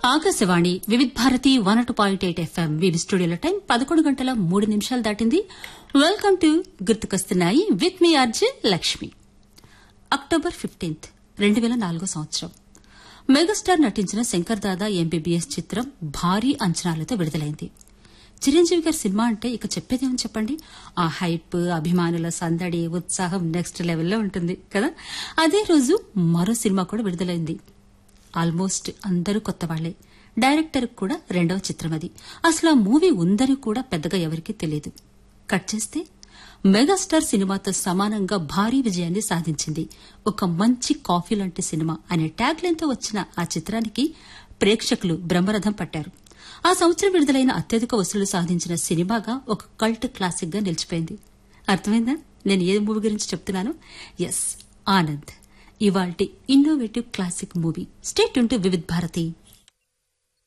Akashvani Vividh Bharati one అటు point eight FM వీవి స్టూడియోలో టైం పదకొండు గంటల మూడు నిమిషాలు దాటింది వెల్కమ్ టు గుర్తుకొస్తున్నాయి విత్ మీ అర్జున్ లక్ష్మి అక్టోబర్ ఫిఫ్టీన్త్ రెండు వేల నాలుగో సంవత్సరం మెగాస్టార్ నటించిన శంకర్ దాదా ఎంబీబీఎస్ చిత్రం భారీ అంచనాలతో విడుదలైంది చిరంజీవి గారి సినిమా అంటే ఇక చెప్పేదేమని చెప్పండి ఆ హైప్ అభిమానుల సందడి ఉత్సాహం నెక్స్ట్ లెవెల్లో ఉంటుంది కదా అదే రోజు మరో సినిమా కూడా విడుదలైంది ఆల్మోస్ట్ అందరూ కొత్త వాళ్లే డైరెక్టర్ కూడా రెండవ చిత్రం అది అసలు ఆ మూవీ ఉందని కూడా పెద్దగా ఎవరికీ తెలియదు కట్ చేస్తే మెగాస్టార్ సినిమాతో సమానంగా భారీ విజయాన్ని సాధించింది ఒక మంచి కాఫీ లాంటి సినిమా అనే ట్యాగ్ లైన్తో వచ్చిన ఆ చిత్రానికి ప్రేక్షకులు బ్రహ్మరథం పట్టారు ఆ సంవత్సరం విడుదలైన అత్యధిక వసూలు సాధించిన సినిమాగా ఒక కల్ట్ క్లాసిక్ గా నిలిచిపోయింది అర్థమైందా నేను ఏ మూవీ గురించి చెప్తున్నాను ఎస్ ఆనంద్ ఇవాల్టి ఇన్నోవేటివ్ క్లాసిక్ మూవీ స్టేట్ ఉంటూ వివిధ్ భారతి